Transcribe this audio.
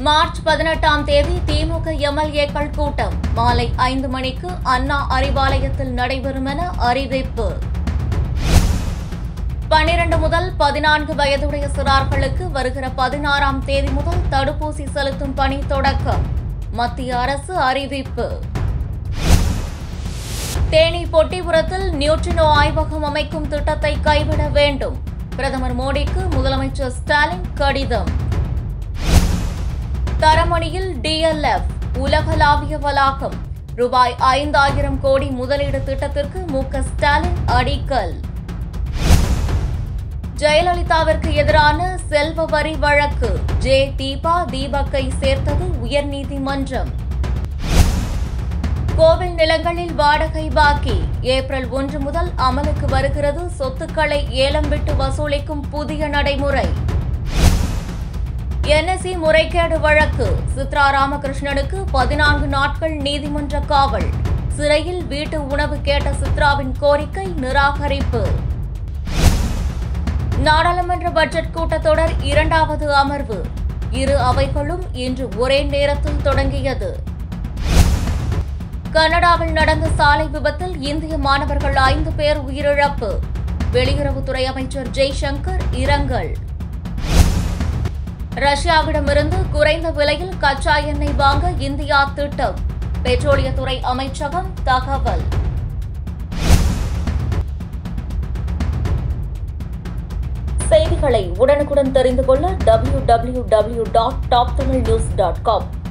March பதினெட்டாம் தேதி திமுக எம்எல்ஏக்கள் கூட்டம் மாலை ஐந்து மணிக்கு அண்ணா அறிவாலயத்தில் நடைபெறும் என அறிவிப்பு பனிரண்டு முதல் பதினான்கு வயதுடைய சிறார்களுக்கு வருகிற பதினாறாம் தேதி முதல் தடுப்பூசி செலுத்தும் பணி தொடக்கம் மத்திய அரசு அறிவிப்பு தேனி பொட்டிபுரத்தில் நியூட்ரினோ ஆய்வகம் அமைக்கும் திட்டத்தை கைவிட வேண்டும் பிரதமர் மோடிக்கு முதலமைச்சர் ஸ்டாலின் கடிதம் தரமணியில் டிஎல்எஃப் உலகளாவிய வளாகம் ரூபாய் ஐந்தாயிரம் கோடி முதலீடு திட்டத்திற்கு மு க ஸ்டாலின் அடிக்கல் ஜெயலலிதாவிற்கு எதிரான செல்வ வரி வழக்கு ஜே தீபா தீபக்கை சேர்த்தது உயர்நீதிமன்றம் கோவில் நிலங்களில் வாடகை பாக்கி ஏப்ரல் ஒன்று முதல் அமலுக்கு வருகிறது சொத்துக்களை ஏலம் விட்டு வசூலிக்கும் புதிய நடைமுறை என்எஸ்சி முறைகேடு வழக்கு சித்ரா ராமகிருஷ்ணனுக்கு பதினான்கு நாட்கள் நீதிமன்ற காவல் சிறையில் வீட்டு உணவு கேட்ட சித்ராவின் கோரிக்கை நிராகரிப்பு நாடாளுமன்ற பட்ஜெட் கூட்டத்தொடர் இரண்டாவது அமர்வு இரு அவைகளும் இன்று ஒரே நேரத்தில் தொடங்கியது கனடாவில் நடந்த சாலை விபத்தில் இந்திய மாணவர்கள் ஐந்து பேர் உயிரிழப்பு வெளியுறவுத்துறை அமைச்சர் ஜெய்சங்கர் இரங்கல் ரஷ்யாவிடமிருந்து குறைந்த விலையில் கச்சா எண்ணெய் வாங்க இந்தியா திட்டம் பெட்ரோலியத்துறை அமைச்சகம் தகவல் செய்திகளை உடனுக்குடன் தெரிந்து கொள்ள W W W dot top Tamil news dot com